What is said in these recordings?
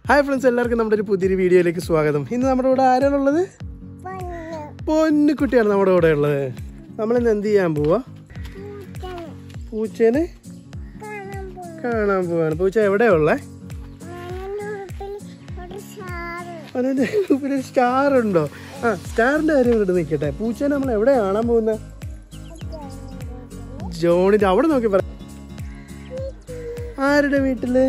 Hi friends എല്ലാവർക്കും നമ്മുടെ ഒരു പുതിയൊരു വീഡിയോയിലേക്ക് സ്വാഗതം ഇന്ന് നമ്മുടെ കൂടെ ആരാണുള്ളത് പൊന്നുകുട്ടിയാണ് നമ്മുടെ കൂടെ ഉള്ളത് നമ്മളിന്ന് എന്ത് ചെയ്യാൻ പോവാ പൂച്ചേനെ കാണാൻ പോവാണ് പൂച്ച എവിടെയാ ഉള്ളേ അതിന്റെ ഒരു സ്റ്റാർ ഉണ്ടോ ആ സ്റ്റാറിന്റെ കാര്യം ഇവിടെ നിൽക്കട്ടെ പൂച്ചേനെ നമ്മൾ എവിടെ കാണാൻ പോകുന്ന ജോണിന്റെ അവിടെ നോക്കി പറ ആരുടെ വീട്ടില്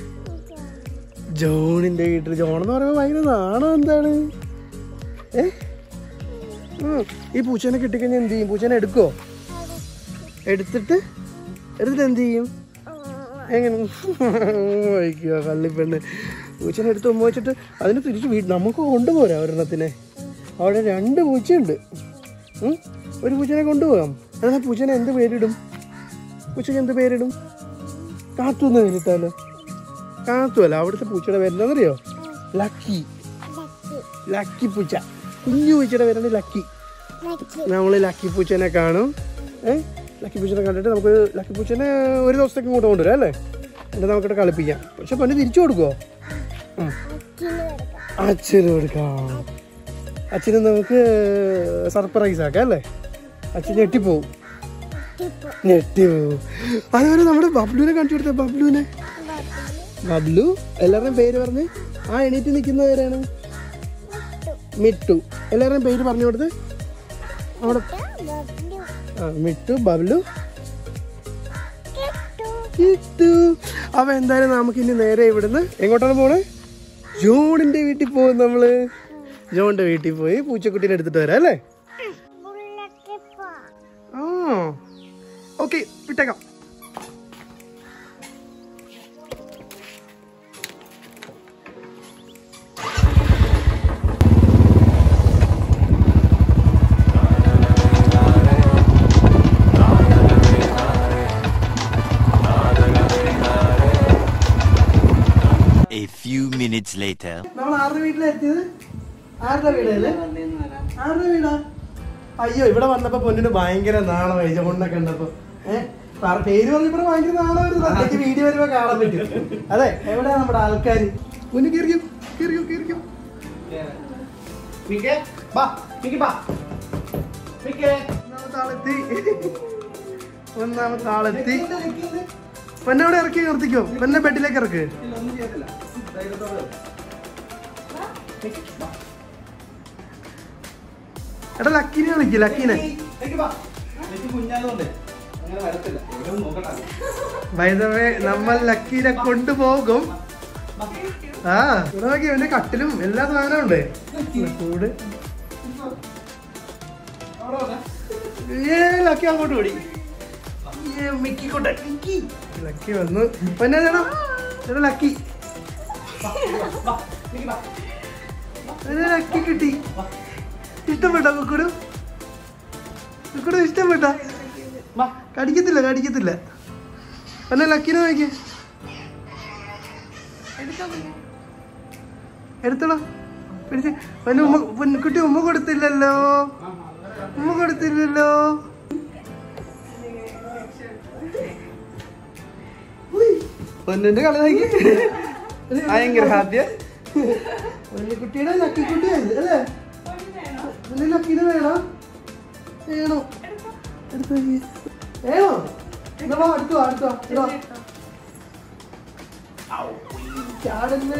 ജോണിന്റെ വീട്ടിൽ ജോൺ എന്ന് പറയുമ്പോൾ ഭയങ്കര നാണം എന്താണ് ഏ ഉം. ഈ പൂച്ചേനെ കിട്ടിക്കഴിഞ്ഞാൽ എന്ത് ചെയ്യും പൂച്ചേനെ എടുക്കുവോ എടുത്തിട്ട് എടുത്തിട്ട് എന്ത് ചെയ്യും എങ്ങനെ വയ്ക്കുക കള്ളിപ്പെണ്ണ് പൂച്ചനെ എടുത്ത് ഉമ്മ വെച്ചിട്ട് അതിന് തിരിച്ച് വീട് നമുക്ക് കൊണ്ടുപോരാ ഒരെണ്ണത്തിനെ അവിടെ രണ്ട് പൂച്ചയുണ്ട് ഉം. ഒരു പൂച്ചനെ കൊണ്ടുപോകാം എന്നാൽ പൂച്ചനെ എന്ത് പേരിടും പൂച്ചയ്ക്ക് എന്ത് പേരിടും കാത്തു എന്ന് പേരിട്ടാലോ കാത്തു അല്ല അവിടുത്തെ പൂച്ചയുടെ പേരെന്താണെന്നറിയോ ലക്കി ലക്കി പൂച്ച കുഞ്ഞു പൂച്ചയുടെ പേരാണ് ലക്കി നമ്മൾ ലക്കി പൂച്ചനെ കാണും ഏ ലക്കി പൂച്ചനെ കണ്ടിട്ട് നമുക്ക് ലക്കി പൂച്ചനെ ഒരു ദിവസത്തേക്ക് ഇങ്ങോട്ട് കൊണ്ടുവരാം അല്ലേ എന്നിട്ട് നമുക്കിവിടെ കളിപ്പിക്കാം പക്ഷെ പണ്ട് തിരിച്ചു കൊടുക്കുമോ ഉം. അച്ഛന് കൊടുക്കാം അച്ഛന് നമുക്ക് സർപ്രൈസ് ആക്കാം അല്ലേ അച്ഛൻ ഞെട്ടിപ്പോവും ഞെട്ടിപ്പോവും അതുപോലെ നമ്മുടെ ബബ്ലുവിനെ കാണിച്ചു കൊടുത്തേ ബബ്ലുവിനെ ബബ്ലു എല്ലാവരുടെയും പേര് പറഞ്ഞ് ആ എണീറ്റ് നിൽക്കുന്നവരാണ് മിട്ടു എല്ലാവരുടെയും പേര് പറഞ്ഞു കൊടുത്ത് അവിടെ ആ മിട്ടു ബബ്ലു കിട്ടു അപ്പൊ എന്തായാലും നമുക്ക് ഇനി നേരെ ഇവിടുന്ന് എങ്ങോട്ടാണ് പോണേ ജോണിന്റെ വീട്ടിൽ പോകും നമ്മള് ജോണിന്റെ വീട്ടിൽ പോയി പൂച്ചക്കുട്ടീനെ എടുത്തിട്ട് വരാം അല്ലേ ആ ഓക്കെ വിട്ടേക്കാം A few minutes later. നമ്മൾ ആരുടെ വീട്ടിലെത്തിയത് ആരുടെ വീടല്ലേ ആരുടെ വീടാ അയ്യോ ഇവിടെ വന്നപ്പോ പൊന്നിന് ഭയങ്കര നാണമായി ജോണിനെ കണ്ടപ്പോ ഏഹ് പേര് പറഞ്ഞപ്പോ ഭയങ്കര നാണമായിരുന്നു എനിക്ക് വീഡിയോ വരുമ്പോ കാണാൻ പറ്റും അതെ എവിടെയാ നമ്മുടെ ആൾക്കാര് പൊന്നു കയറിയോ കയറിയോ കയറിയോ ഒന്നാമത്തെ ആളെത്തി ഒന്നാമത്തെ ആളെത്തി പൊന്നവിടെ ഇറക്കി നിർത്തിക്കോ പൊന്നെ ബെഡിലേക്ക് ഇറക്ക് എടാ ലക്കിനെ വിളിക്ക് ലക്കിനെ വൈദവേ നമ്മൾ ലക്കീനെ കൊണ്ടുപോകും ആ ഇവിടെ നോക്കി എന്റെ കട്ടിലും എല്ലാ സാധനവും ഉണ്ട് കൂട് ഏ ലക്കി അങ്ങോട്ട് ഓടി ഏ, മിക്കി കൊണ്ടേ മിക്കി. ലക്കി വന്നു പിന്നെ ചേട്ടാ ചേട്ടാ ലക്കി അതിന് ലക്കി കിട്ടി ഇഷ്ടപ്പെട്ടോ കുക്കുടു കുക്കുടു ഇഷ്ടപ്പെട്ടോ കടിക്കത്തില്ല കടിക്കത്തില്ല പിന്നെ ലക്കിനെ നോക്കിയേ എടുത്തോളാം പിടിച്ച് പിന്നെ ഉമ്മ പൊന്നുകുട്ടി ഉമ്മ കൊടുത്തില്ലല്ലോ ഉമ്മ കൊടുത്തില്ലല്ലോ പൊന്നിന്റെ കളി നോക്കി ഭയങ്കര ഹാപ്പിയ പൊന്നുകുട്ടിയുടെ ലക്കിക്കുട്ടി അല്ലേ പൊന്നു ലക്കിന് വേണോ വേണോ എടുത്ത് നോക്കി. വേണോ എന്നാ വാ, അടുത്ത് വാ, അടുത്ത് വാ, ഇതാ. ചാടല്ലേ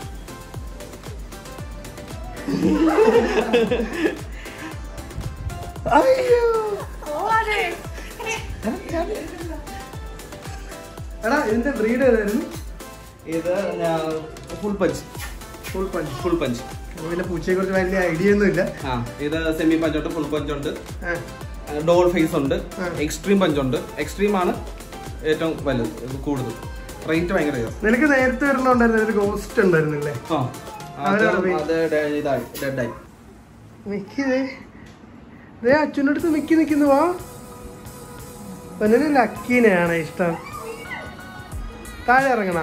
അയ്യോ എടാ ഇതിന്റെ ബ്രീഡ് ഏതായിരുന്നു ഇത് full punch full punch full punch പിന്നെ പൂച്ചയെ കുറിച്ച് വലിയ ഐഡിയ ഒന്നും ഇല്ല ആ ഇത് സെമി പഞ്ച് ഉണ്ട് ഫുൾ പഞ്ച് ഉണ്ട് ആ, ഡോൾ ഫേസ് ഉണ്ട് ആ. എക്സ്ട്രീം പഞ്ച് ഉണ്ട് എക്സ്ട്രീം ആണ് ഏറ്റവും വലുത് ഇത് കൂടുതൽ റേറ്റ് ഭയങ്കര ഇതാ. നിനക്ക് നേരത്തെ വരണുണ്ടായിരുന്നു ഒരു ഗോസ്റ്റ് ഉണ്ടായിരുന്നില്ലേ ആ അത് അവരാണ് പോയി. അത് ഡെ- ഇതായി ഡെഡായി മിക്കി ദേ ദേ അച്ഛൻ്റെ അടുത്ത് മിക്കി നിൽക്കുന്നു വാ പൊന്നിന് ലക്കീനെയാണ് ഇഷ്ടം താഴെ ഇറങ്ങണ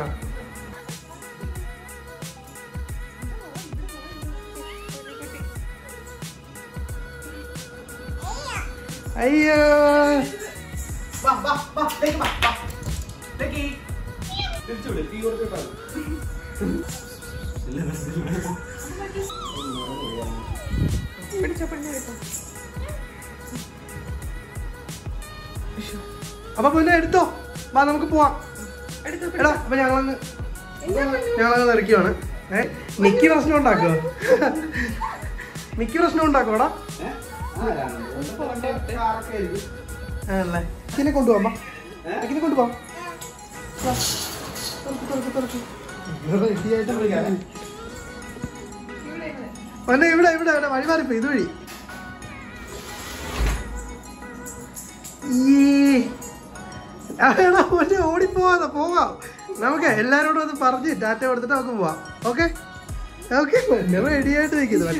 അയ്യോ പിടിച്ചോ പിടിച്ചോ എടുത്തോ. അപ്പൊ പിന്നെ എടുത്തോ വാ നമുക്ക് പോവാം എടുത്തോ എടാ അപ്പൊ ഞങ്ങളങ്ങ് ഞങ്ങളങ്ങ് നിറയ്ക്കുവാണ് ഏ മിക്കി പ്രശ്നം ഉണ്ടാക്കുവോ മിക്കി പ്രശ്നം ഉണ്ടാക്കുവാടാ ആണല്ലേ അക്കിനെ കൊണ്ടുപോകാം അക്കിനെ കൊണ്ടുപോകാം വാ. തുറക്ക്, തുറക്ക്, തുറക്ക്. ready ആയിട്ട് വിളിക്കാം. മോനെ ഇവിടെ ഇവിടെ ഇവിടെ വഴി മാറിപ്പോ ഇതുവഴി ഈ എടാ മോനെ ഓടിപ്പോവാതെ പോകാം നമുക്ക് എല്ലാരോടും ഒന്ന് പറഞ്ഞ് ടാറ്റ കൊടുത്തിട്ട് നമുക്ക് പോവാം ഓക്കെ ഓക്കെ റെഡി ആയിട്ട് നിൽക്കുന്നു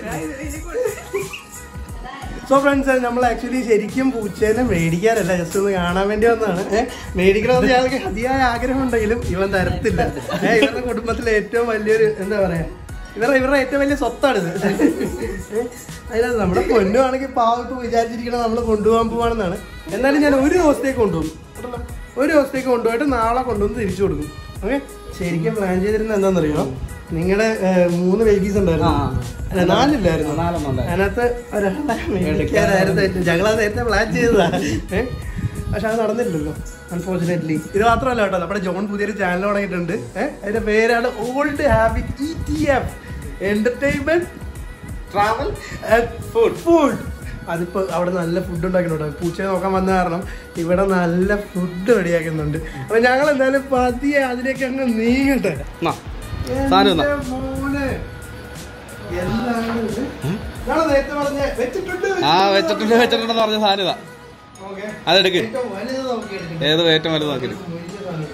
സോ ഫ്രണ്ട്സ് നമ്മൾ ആക്ച്വലി ശരിക്കും പൂച്ചേനെ മേടിക്കാനല്ല ജസ്റ്റ് ഒന്ന് കാണാൻ വേണ്ടി വന്നതാണ് ഏഹ് മേടിക്കണമെന്ന് ഞങ്ങൾക്ക് അതിയായ ആഗ്രഹം ഉണ്ടെങ്കിലും ഇവൻ തരത്തില്ല ഏഹ് ഇവരുടെ കുടുംബത്തിലെ ഏറ്റവും വലിയൊരു എന്താ പറയാ ഇവരുടെ ഇവരുടെ ഏറ്റവും വലിയ സ്വത്താണിത് ഏഹ് അതിനകത്ത് നമ്മുടെ പൊന്നുവാണെങ്കിൽ പാവത്ത് വിചാരിച്ചിരിക്കണം നമ്മൾ കൊണ്ടുപോകാൻ പോവാണെന്നാണ് എന്നാലും ഞാൻ ഒരു ദിവസത്തേക്ക് കൊണ്ടുപോകും കേട്ടല്ലോ? ഒരു ദിവസത്തേക്ക് കൊണ്ടുപോയിട്ട് നാളെ കൊണ്ടുവന്ന് തിരിച്ചു കൊടുക്കും ഓക്കെ ശരിക്കും പ്ലാൻ ചെയ്തിരുന്നത് എന്താണെന്നറിയോ നിങ്ങളുടെ മൂന്ന് ബേബീസ് ഉണ്ടായിരുന്നു ആ. അല്ല നാലില്ലായിരുന്നു നാലെണ്ണം ഉണ്ടായിരുന്നു. അതിനകത്ത് ഒരാളെ മേടിക്കാനായിരുന്നു ഏറ്റവും- ഞങ്ങളത് നേരത്തെ പ്ലാൻ ചെയ്തതാ ഏ? പക്ഷെ അത് നടന്നില്ലല്ലോ അൺഫോർച്ചുനേറ്റ്ലി ഇത് മാത്രമല്ല കേട്ടോ നമ്മുടെ ജോൺ പുതിയൊരു ചാനൽ തുടങ്ങിയിട്ടുണ്ട് ഏഹ് അതിന്റെ പേരാണ് old habit E T F entertainment travel food food അതിപ്പോ അവിടെ നല്ല ഫുഡ് ഉണ്ടാക്കുന്നുണ്ട് പൂച്ചയെ നോക്കാൻ വന്ന കാരണം ഇവിടെ നല്ല ഫുഡ് റെഡിയാക്കുന്നുണ്ട് അപ്പൊ ഞങ്ങൾ എന്തായാലും പതിയെ അതിലേക്ക് അങ്ങ് നീങ്ങട്ടെ സാധനം എന്നാ? എന്റെ മോനെ. എന്താണ് ഇത്? ഇയാള് നേരത്തെ പറഞ്ഞ വെച്ചിട്ടുണ്ട് ആ വെച്ചിട്ടുണ്ട് വെച്ചിട്ടുണ്ടെന്ന് പറഞ്ഞ സാധനം ഇതാ ഓക്കേ. അതെടുക്ക് ഏറ്റവും വലുത് നോക്കി എടുക്കണം. ഏത് ഏറ്റവും വലുത് നോക്കിയിട്ട് വലിയ സാധനം.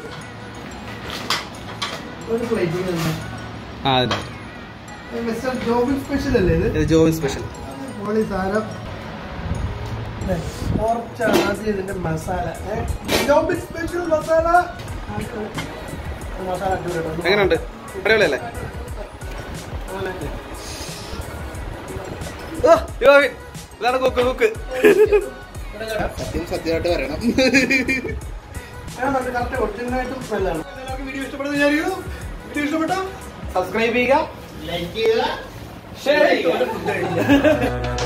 ഒരു പ്ലേറ്റിംഗ് തന്നെ ആ അതിന്റെ മിസ്റ്റർ ജോബിൻ സ്പെഷ്യൽ അല്ലേ ഇത് ഇത് ജോബിൻ സ്പെഷ്യൽ പോളി സാധനം ദേ, കുറച്ചാണ് ആദ്യം ഇതിന്റെ മസാല ഏ? ജോബിൻ സ്പെഷ്യൽ മസാല മസാല അടിപൊളി കേട്ടോ. എങ്ങനെയുണ്ട് അടിപൊളിയല്ലേ ഓ, ജോബിൻ. ഇതാണ് കുക്ക് കുക്ക് സത്യം സത്യമായിട്ട് പറയണം കറക്റ്റ് ഒറിജിനലായിട്ടും നല്ലതാണ് എല്ലാവർക്കും വീഡിയോ ഇഷ്ടപ്പെടുന്ന വിചാരിക്കുന്നു വീഡിയോ ഇഷ്ടപ്പെട്ടോ സബ്സ്ക്രൈബ് ചെയ്യുക ലൈക്ക് ചെയ്യുക ഷെയർ ചെയ്യുക ഫുഡ് കഴിക്കുക